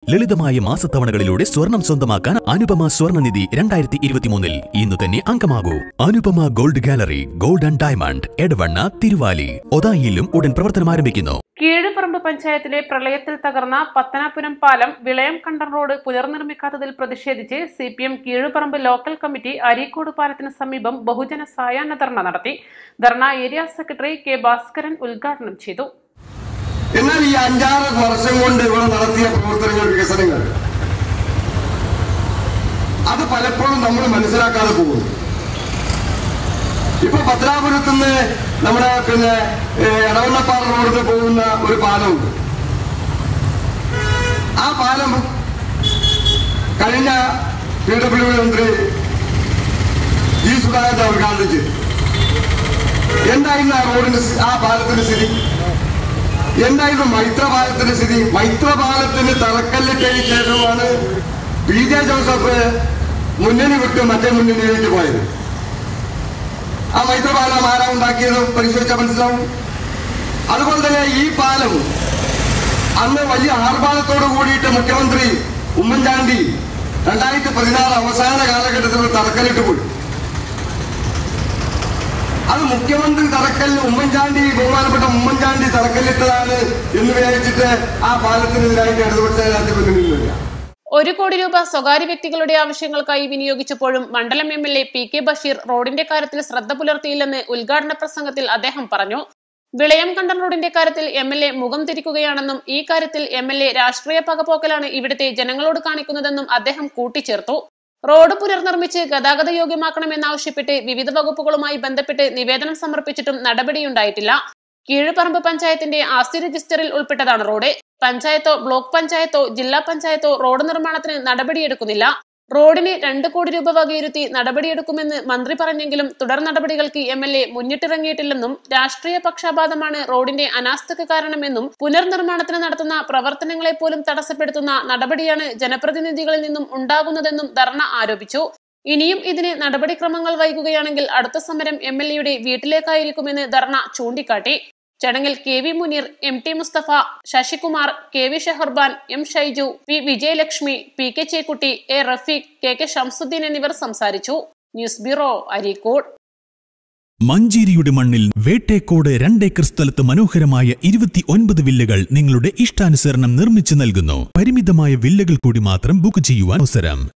ലളിതമായ മാസത്തവണകളിലൂടെ സ്വർണം സ്വന്തമാക്കാൻ അനുപമ സ്വർണ്ണനിധി രണ്ടായിരത്തി ഇരുപത്തിമൂന്നിൽ ഇന്ന് തന്നെ അംഗമാകൂ Anupama gold gallery gold and diamond Edavanna Thiruvali ഒതായിയിലും ഉടൻ പ്രവർത്തനം ആരംഭിക്കുന്നു കീഴുപറമ്പ് പഞ്ചായത്തിലെ പ്രളയത്തിൽ തകർന്ന പത്തനാപുരം പാലം വിളയം കണ്ടം റോഡ് പുനർനിർമ്മിക്കാത്തതിൽ പ്രതിഷേധിച്ച് C P M Keezhuparamba local committee Areekode പാലത്തിന് സമീപം ബഹുജന സായാഹ്ന ധർണ നടത്തി dharna area secretary K Bhaskaran ഉദ്ഘാടനം ചെയ്തു എന്നാൽ ഈ അഞ്ചാറ് വർഷം കൊണ്ട് ഇവിടെ നടത്തിയ പ്രവർത്തനങ്ങൾ വികസനങ്ങൾ അത് പലപ്പോഴും നമ്മൾ മനസ്സിലാക്കാതെ പോകുന്നു ഇപ്പൊ ഭദ്രാപുരത്ത് നിന്ന് നമ്മുടെ പിന്നെ ഏഹ്, എടവണ്ണപ്പാറ റോഡിൽ പോകുന്ന ഒരു പാലമുണ്ട് ആ പാലം കഴിഞ്ഞ പി ഡബ്ല്യു മന്ത്രി ജി സുധാകരൻ ഉദ്ഘാടനം ചെയ്തു എന്തായിരുന്നു ആ റോഡിന്റെ സ്ഥി- ആ പാലത്തിന്റെ സ്ഥിതി എന്തായിരുന്നു മൈത്രപാലത്തിന്റെ സ്ഥിതി മൈത്രപാലത്തിന് തറക്കല്ലിട്ടതിന് ശേഷമാണ് പി ജെ ജോസഫ് മുന്നണി വിട്ട് മറ്റേ മുന്നണിയിലേക്ക് പോയത് ആ മൈത്രപാലം ആരാ ഉണ്ടാക്കിയത് പരിശോധിച്ചാൽ മനസ്സിലാവും അതുപോലെ തന്നെ ഈ പാലം അന്ന് വലിയ ആർഭാടത്തോട് കൂടിയിട്ട് മുഖ്യമന്ത്രി ഉമ്മൻചാണ്ടി രണ്ടായിരത്തി പതിനാറ് അവസാന കാലഘട്ടത്തിൽ തറക്കല്ലിട്ട് പോയി അത് മുഖ്യമന്ത്രി തറക്കല്ല് ഉമ്മൻചാണ്ടി ബഹുമാനപ്പെട്ട ഉമ്മൻചാണ്ടി തറക്കല്ലിട്ടതാണ് എന്ന് വിചാരിച്ചിട്ട് ആ പാലത്തിനെതിരായിട്ട് ഇടതുപക്ഷ ജനാധിപത്യ മുന്നണിയില്ല ഒരു കോടി രൂപ സ്വകാര്യ വ്യക്തികളുടെ ആവശ്യങ്ങൾക്കായി വിനിയോഗിച്ചപ്പോഴും മണ്ഡലം M L A P K Basheer റോഡിന്റെ കാര്യത്തിൽ ശ്രദ്ധ പുലർത്തിയില്ലെന്ന് ഉദ്ഘാടന പ്രസംഗത്തിൽ അദ്ദേഹം പറഞ്ഞു വിളയം കണ്ടം റോഡിന്റെ കാര്യത്തിൽ എം എൽ എ മുഖം തിരിക്കുകയാണെന്നും ഈ കാര്യത്തിൽ എം എൽ എ രാഷ്ട്രീയ പകപോക്കലാണ് ഇവിടുത്തെ ജനങ്ങളോട് കാണിക്കുന്നതെന്നും അദ്ദേഹം കൂട്ടിച്ചേർത്തു റോഡ് പുനർനിർമ്മിച്ച് ഗതാഗത യോഗ്യമാക്കണമെന്നാവശ്യപ്പെട്ട് വിവിധ വകുപ്പുകളുമായി ബന്ധപ്പെട്ട് നിവേദനം സമർപ്പിച്ചിട്ടും നടപടിയുണ്ടായിട്ടില്ല കീഴുപറമ്പ് പഞ്ചായത്തിന്റെ ആസ്തി രജിസ്റ്ററിൽ ഉൾപ്പെട്ടതാണ് റോഡ് പഞ്ചായത്തോ ബ്ലോക്ക് പഞ്ചായത്തോ ജില്ലാ പഞ്ചായത്തോ റോഡ് നിർമ്മാണത്തിന് നടപടിയെടുക്കുന്നില്ല റോഡിന് രണ്ട് കോടി രൂപ വകയിരുത്തി നടപടിയെടുക്കുമെന്ന് മന്ത്രി പറഞ്ഞെങ്കിലും തുടർ നടപടികൾക്ക് എം എൽ എ മുന്നിട്ടിറങ്ങിയിട്ടില്ലെന്നും രാഷ്ട്രീയ പക്ഷാപാതമാണ് റോഡിന്റെ അനാസ്ഥക്ക് കാരണമെന്നും പുനർനിർമ്മാണത്തിന് നടത്തുന്ന പ്രവർത്തനങ്ങളെ പോലും തടസ്സപ്പെടുത്തുന്ന നടപടിയാണ് ജനപ്രതിനിധികളിൽ നിന്നും ഉണ്ടാകുന്നതെന്നും ധർണ ആരോപിച്ചു ഇനിയും ഇതിന് നടപടിക്രമങ്ങൾ വൈകുകയാണെങ്കിൽ അടുത്ത സമരം എം എൽ എയുടെ വീട്ടിലേക്കായിരിക്കുമെന്ന് ധർണ ചൂണ്ടിക്കാട്ടി ചടങ്ങിൽ K V Muneer M T Musthafa Sasikumar K V Sheharban M Shaiju P Vijayalakshmi P K Chekkutty A Rafeeq K K Shamsudheen എന്നിവർ സംസാരിച്ചു ന്യൂസ് ബ്യൂറോ അരീക്കോട് മഞ്ചേരിയുടെ മണ്ണിൽ വേട്ടേക്കോട് രണ്ടേക്കർ സ്ഥലത്ത് മനോഹരമായ ഇരുപത്തി ഒൻപത് വില്ലകൾ നിങ്ങളുടെ ഇഷ്ടാനുസരണം നിർമ്മിച്ചു നൽകുന്നു പരിമിതമായ വില്ലകൾ കൂടി മാത്രം ബുക്ക് ചെയ്യുവാൻ അവസരം